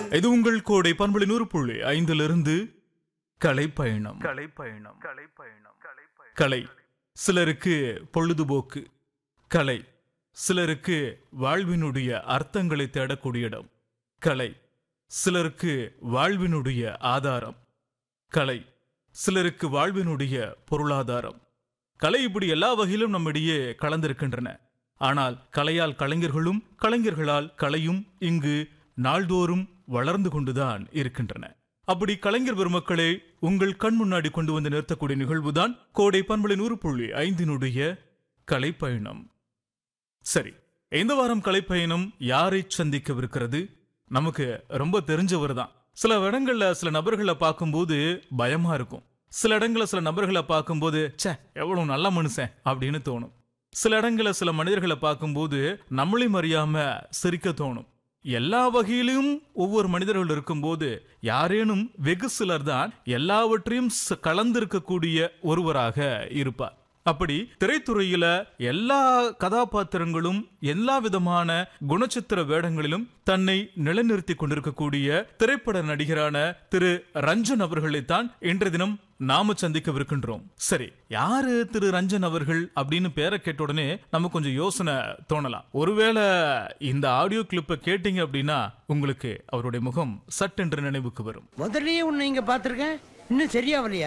இது உங்கள் கோடை பண்புளி நூறு புள்ளி ஐந்திலிருந்து கலை பயணம் கலை பயணம் கலை பயணம் கலை சிலருக்கு பொழுதுபோக்கு கலை சிலருக்கு வாழ்வினுடைய அர்த்தங்களை தேடக்கூடிய இடம் கலை சிலருக்கு வாழ்வினுடைய ஆதாரம் கலை சிலருக்கு வாழ்வினுடைய பொருளாதாரம் கலை இப்படி எல்லா வகையிலும் நம்மிடையே கலந்திருக்கின்றன ஆனால் கலையால் கலைஞர்களும் கலைஞர்களால் கலையும் இங்கு நாள்தோறும் வளர்ந்து கொண்டுதான் இருக்கின்றன அப்படி கலைஞர் பெருமக்களே உங்கள் கண் முன்னாடி கொண்டு வந்து நிறுத்தக்கூடிய நிகழ்வுதான் கோடை பண்பலை நூறு புள்ளி ஐந்தினுடைய கலைப்பயணம் சரி இந்த வாரம் கலைப்பயணம் யாரை சந்திக்கவிருக்கிறது நமக்கு ரொம்ப தெரிஞ்சவர் தான் சில இடங்கள்ல சில நபர்களை பார்க்கும்போது பயமா இருக்கும் சில இடங்கள்ல சில நபர்களை பார்க்கும்போது ச்சே எவ்வளவு நல்ல மனுஷன் அப்படின்னு தோணும் சில இடங்கள்ல சில மனிதர்களை பார்க்கும்போது நம்மளையும் அறியாம சிரிக்க தோணும் எல்லா வகையிலும் ஒவ்வொரு மனிதர்கள் இருக்கும்போது யாரேனும் வெகு சிலர் தான் எல்லாவற்றையும் ச- கலந்திருக்கக்கூடிய ஒருவராக இருப்பார் அப்படி திரைத்துறையில எல்லா கதாபாத்திரங்களும் எல்லா விதமான குணச்சித்திர வேடங்களிலும் தன்னை நிலைநிறுத்தி கொண்டிருக்கக்கூடிய திரைப்பட நடிகரான திரு ரஞ்சன் அவர்களைத்தான் இன்றைய தினம் நாம சந்திக்கவிருக்கின்றோம் சரி யாரு திரு ரஞ்சன் அவர்கள் அப்படின்னு பேரை கேட்ட உடனே நமக்கு கொஞ்சம் யோசனை தோணலாம் ஒருவேளை இந்த ஆடியோ கிளிப்பை கேட்டீங்க அப்படின்னா உங்களுக்கு அவருடைய முகம் சட்டென்று நினைவுக்கு வரும் முதல்லயே உன்னை இங்க பாத்திருக்கேன் இன்னும் சரியாவலையா